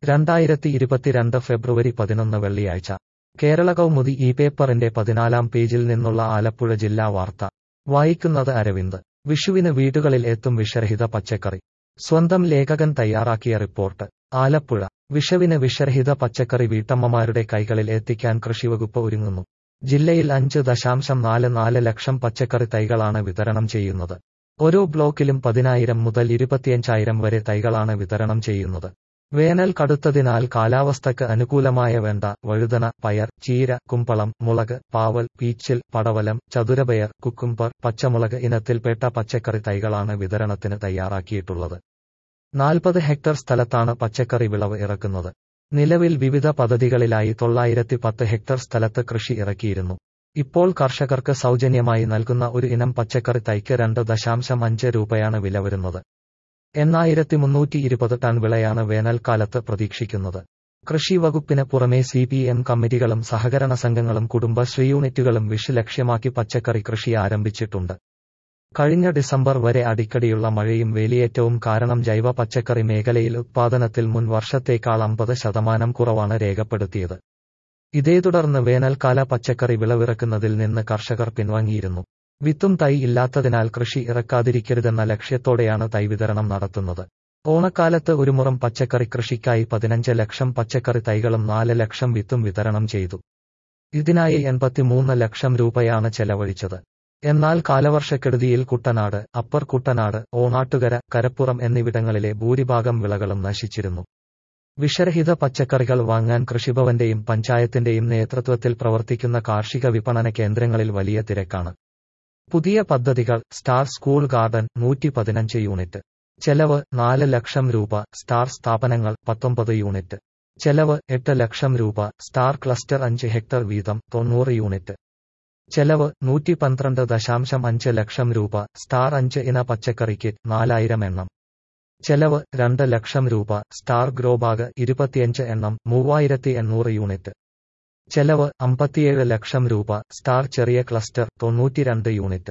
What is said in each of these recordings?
രണ്ടായിരത്തി ഇരുപത്തിരണ്ട് ഫെബ്രുവരി പതിനൊന്ന് വെള്ളിയാഴ്ച കേരള കൗമുദി ഈ പേപ്പറിന്റെ പതിനാലാം പേജിൽ നിന്നുള്ള ആലപ്പുഴ ജില്ലാ വാർത്ത വായിക്കുന്നത് അരവിന്ദ് വിഷുവിന് വീടുകളിൽ എത്തും വിഷരഹിത പച്ചക്കറി സ്വന്തം ലേഖകൻ തയ്യാറാക്കിയ റിപ്പോർട്ട് ആലപ്പുഴ വിഷവിന് വിഷരഹിത പച്ചക്കറി വീട്ടമ്മമാരുടെ കൈകളിൽ എത്തിക്കാൻ കൃഷിവകുപ്പ് ഒരുങ്ങുന്നു ജില്ലയിൽ അഞ്ച് ദശാംശം നാല് നാല് ലക്ഷം പച്ചക്കറി തൈകളാണ് വിതരണം ചെയ്യുന്നത് ഓരോ ബ്ലോക്കിലും പതിനായിരം മുതൽ ഇരുപത്തിയഞ്ചായിരം വരെ തൈകളാണ് വിതരണം ചെയ്യുന്നത് വേനൽ കടുത്തതിനാൽ കാലാവസ്ഥയ്ക്ക് അനുകൂലമായ വേണ്ട വഴുതന പയർ ചീര കുമ്പളം മുളക് പാവൽ പീച്ചിൽ പടവലം ചതുരപയർ കുക്കുംബർ പച്ചമുളക് ഇനത്തിൽപ്പെട്ട പച്ചക്കറി തൈകളാണ് വിതരണത്തിന് തയ്യാറാക്കിയിട്ടുള്ളത് നാൽപ്പത് ഹെക്ടർ സ്ഥലത്താണ് പച്ചക്കറി വിളവ് ഇറക്കുന്നത് നിലവിൽ വിവിധ പദ്ധതികളിലായി തൊള്ളായിരത്തി പത്ത് ഹെക്ടർ സ്ഥലത്ത് കൃഷി ഇറക്കിയിരുന്നു ഇപ്പോൾ കർഷകർക്ക് സൗജന്യമായി നൽകുന്ന ഒരു ഇനം പച്ചക്കറി തൈക്ക് രണ്ട് ദശാംശം അഞ്ച് രൂപയാണ് വില വരുന്നത് എണ്ണായിരത്തി മുന്നൂറ്റി ഇരുപത് ടൺ വിളയാണ് വേനൽക്കാലത്ത് പ്രതീക്ഷിക്കുന്നത് കൃഷി വകുപ്പിന് പുറമെ സി പി എം കമ്മിറ്റികളും സഹകരണ സംഘങ്ങളും കുടുംബശ്രീ യൂണിറ്റുകളും വിഷു ലക്ഷ്യമാക്കി പച്ചക്കറി കൃഷി ആരംഭിച്ചിട്ടുണ്ട് കഴിഞ്ഞ ഡിസംബർ വരെ അടിക്കടിയുള്ള മഴയും വേലിയേറ്റവും കാരണം ജൈവ പച്ചക്കറി മേഖലയിൽ ഉത്പാദനത്തിൽ മുൻ വർഷത്തേക്കാൾ അമ്പത് ശതമാനം കുറവാണ് രേഖപ്പെടുത്തിയത് ഇതേ തുടർന്ന് വേനൽക്കാല പച്ചക്കറി വിളവിറക്കുന്നതിൽ നിന്ന് കർഷകർ പിൻവാങ്ങിയിരുന്നു വിത്തും തൈ ഇല്ലാത്തതിനാൽ കൃഷി ഇറക്കാതിരിക്കരുതെന്ന ലക്ഷ്യത്തോടെയാണ് തൈ വിതരണം നടത്തുന്നത് ഓണക്കാലത്ത് ഒരു മുറം പച്ചക്കറി കൃഷിക്കായി പതിനഞ്ച് ലക്ഷം പച്ചക്കറി തൈകളും നാല് ലക്ഷം വിത്തും വിതരണം ചെയ്തു ഇതിനായി എൺപത്തിമൂന്ന് ലക്ഷം രൂപയാണ് ചെലവഴിച്ചത് എന്നാൽ കാലവർഷക്കെടുതിയിൽ കുട്ടനാട് അപ്പർ കുട്ടനാട് ഓണാട്ടുകര കരപ്പുറം എന്നിവിടങ്ങളിലെ ഭൂരിഭാഗം വിളകളും നശിച്ചിരുന്നു വിഷരഹിത പച്ചക്കറികൾ വാങ്ങാൻ കൃഷിഭവന്റെയും പഞ്ചായത്തിന്റെയും നേതൃത്വത്തിൽ പ്രവർത്തിക്കുന്ന കാർഷിക വിപണന കേന്ദ്രങ്ങളിൽ വലിയ തിരക്കാണ് പുതിയ പദ്ധതികൾ സ്റ്റാർ സ്കൂൾ ഗാർഡൻ നൂറ്റി പതിനഞ്ച് യൂണിറ്റ് ചെലവ് നാല് ലക്ഷം രൂപ സ്റ്റാർ സ്ഥാപനങ്ങൾ പത്തൊമ്പത് യൂണിറ്റ് ചെലവ് എട്ട് ലക്ഷം രൂപ സ്റ്റാർ ക്ലസ്റ്റർ അഞ്ച് ഹെക്ടർ വീതം തൊണ്ണൂറ് യൂണിറ്റ് ചെലവ് നൂറ്റി പന്ത്രണ്ട് ദശാംശം അഞ്ച് ലക്ഷം രൂപ സ്റ്റാർ അഞ്ച് ഇന പച്ചക്കറി കിറ്റ് നാലായിരം എണ്ണം ചെലവ് രണ്ട് ലക്ഷം രൂപ സ്റ്റാർ ഗ്രോബാഗ് ഇരുപത്തിയഞ്ച് എണ്ണം മൂവായിരത്തി എണ്ണൂറ് യൂണിറ്റ് ചെലവ് അമ്പത്തിയേഴ് ലക്ഷം രൂപ സ്റ്റാർ ചെറിയ ക്ലസ്റ്റർ തൊണ്ണൂറ്റിരണ്ട് യൂണിറ്റ്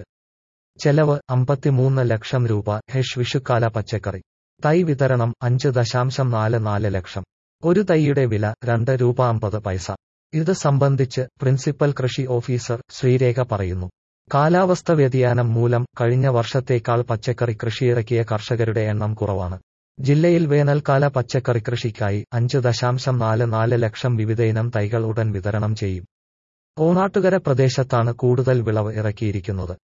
ചെലവ് അമ്പത്തിമൂന്ന് ലക്ഷം രൂപ ഹെഷ് വിഷുക്കാല പച്ചക്കറി തൈ വിതരണം അഞ്ച് ദശാംശം നാല് നാല് ലക്ഷം ഒരു തൈയുടെ വില രണ്ട് രൂപ അമ്പത് പൈസ ഇത് സംബന്ധിച്ച് പ്രിൻസിപ്പൽ കൃഷി ഓഫീസർ ശ്രീരേഖ പറയുന്നു കാലാവസ്ഥ വ്യതിയാനം മൂലം കഴിഞ്ഞ വർഷത്തേക്കാൾ പച്ചക്കറി കൃഷിയിറക്കിയ കർഷകരുടെ എണ്ണം കുറവാണ് ജില്ലയിൽ വേനൽക്കാല പച്ചക്കറി കൃഷിക്കായി അഞ്ച് ദശാംശം നാല് നാല് ലക്ഷം വിവിധയിനം തൈകൾ ഉടൻ വിതരണം ചെയ്യും ഓണാട്ടുകര പ്രദേശത്താണ് കൂടുതൽ വിളവ് ഇറക്കിയിരിക്കുന്നത്